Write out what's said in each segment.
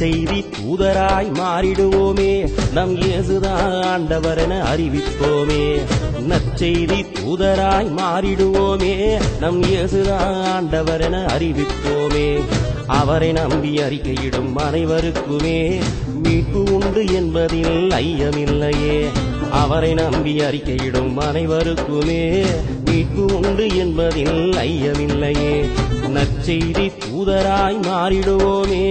நற்செய்தி தூதராய் மாறிடுவோமே நம் இயேசுதான் ஆண்டவர் என அறிவிப்போமே நற்செய்தி தூதராய் மாறிடுவோமே நம் இயேசுதான் ஆண்டவர் என அறிவிப்போமே அவரை நம்பி அறிக்கையிடும் அனைவருக்குமே மீட்பு உண்டு என்பதில் ஐயமில்லையே அவரை நம்பி அறிக்கையிடும் அனைவருக்குமே மீட்பு உண்டு என்பதில் ஐயமில்லையே நற்செய்தி தூதராய் மாறிடுவோமே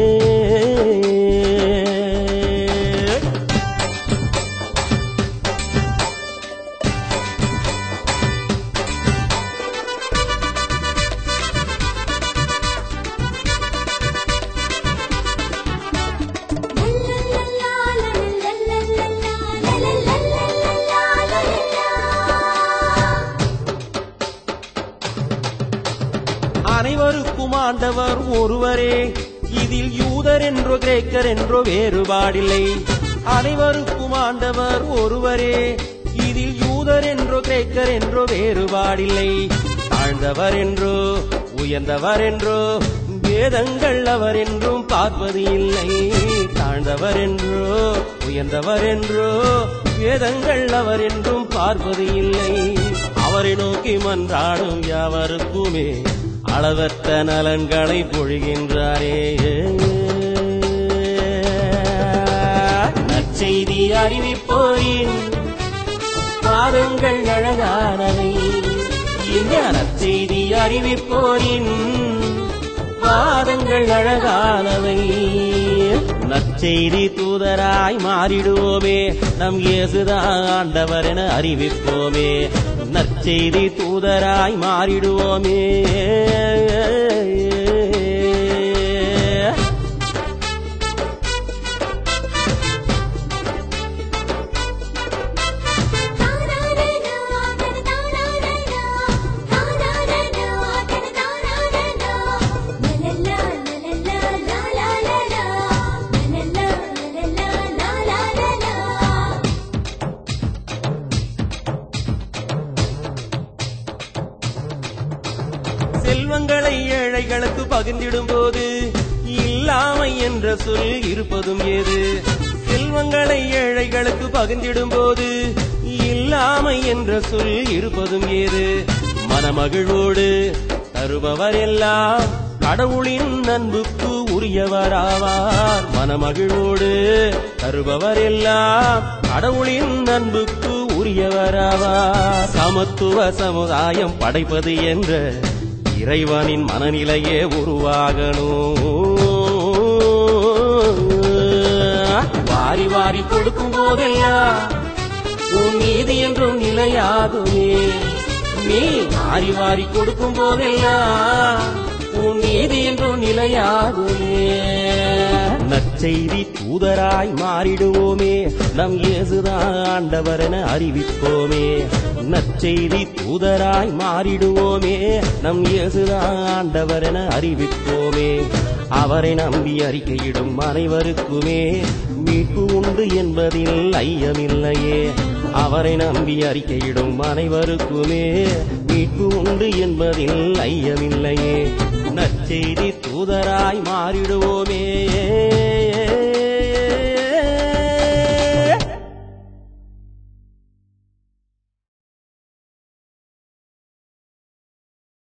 அனைவருக்கும் ஆண்டவர் ஒருவரே இதில் யூதர் என்றோ கிரேக்கர் என்றோ வேறுபாடில்லை அனைவருக்கும் ஆண்டவர் ஒருவரே இதில் யூதர் என்றோ கிரேக்கர் என்றோ வேறுபாடில்லை தாழ்ந்தவர் என்றோ உயர்ந்தவர் என்றோ வேதங்கள் அவர் என்றும் பார்ப்பது இல்லை தாழ்ந்தவர் என்றோ உயர்ந்தவர் என்றோ வேதங்கள் அவர் என்றும் பார்ப்பது இல்லை அவரை நோக்கி மன்றாடும் யாவருக்குமே அளவற்ற நலன்களை பொழிகின்றாரே நற்செய்தி அறிவிப்போரின் பாதங்கள் அழகானவை இந்த நற்செய்தி அறிவிப்போரின் பாதங்கள் அழகானவை நற்செய்தி தூதராய் மாறிடுவோமே நம் இயேசுதான் ஆண்டவர் என அறிவிப்போமே நற்செய்தி தூதராய் மாறிடுவோமே செல்வங்களை ஏழைகளுக்கு பகிர்ந்திடும் போது இல்லாமை என்ற சொல் இருப்பதும் ஏது செல்வங்களை ஏழைகளுக்கு பகிர்ந்திடும் போது இல்லாமை என்ற சொல் இருப்பதும் ஏது மனமகிழ்வோடு தருபவர் எல்லாம் கடவுளின் அன்புக்கு உரியவராவார் மனமகிழ்வோடு தருபவர் எல்லாம் கடவுளின் அன்புக்கு உரியவராவார் சமத்துவ சமுதாயம் படைப்பது என்ற இறைவனின் மனநிலையே உருவாகணும் வாரி வாரி கொடுக்கும் போதெல்லாம் உன் நீதி என்றும் நிலையாகுமே நீ வாரி வாரி கொடுக்கும் போதெல்லாம் உன் நீதி என்றும் நிலையாகுமே நற்செய்தி தூதராய் மாறிடுவோமே நம் இயேசுதான் ஆண்டவர் என அறிவிப்போமே நற்செய்தி தூதராய் மாறிடுவோமே நம் இயேசுதான் ஆண்டவர் என அறிவிப்போமே அவரை நம்பி அறிக்கையிடும் அனைவருக்குமே மீட்பு உண்டு என்பதில் ஐயமில்லையே அவரை நம்பி அறிக்கையிடும் அனைவருக்குமே மீட்பு உண்டு என்பதில் ஐயமில்லையே நற்செய்தி தூதராய் மாறிடுவோமே